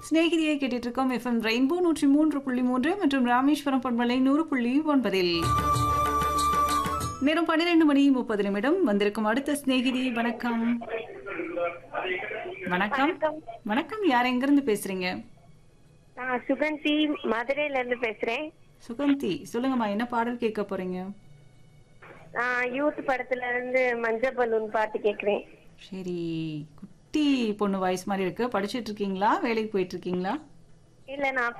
சிநேகிதியை கேட்டுட்டு இருக்கோம் FM rainbow நூற்றி மூன்று புள்ளி மூன்று மற்றும் ராமேஸ்வரம் பண்பலை நூறு புள்ளி ஒன்பதில் நேரம் பன்னிரெண்டு மணி முப்பது நிமிடம் வந்திருக்கும் அடுத்த சிநேகிதி வணக்கம் வணக்கம் வணக்கம் யார் எங்கிருந்து பேசுறீங்க நான் சுகந்தி மதுரையில இருந்து பேசுறேன் சுகந்தி சொல்லுங்கம்மா என்ன பாடல் கேட்க போறீங்க நான் யூத் படத்துல இருந்து மஞ்ச பலூன் பாட்டு கேக்குறேன் சரி குட்டி பொண்ணு வாய்ஸ் மாதிரி இருக்கு படிச்சிட்டு இருக்கீங்களா வேலைக்கு போயிட்டு இருக்கீங்களா இல்ல நான்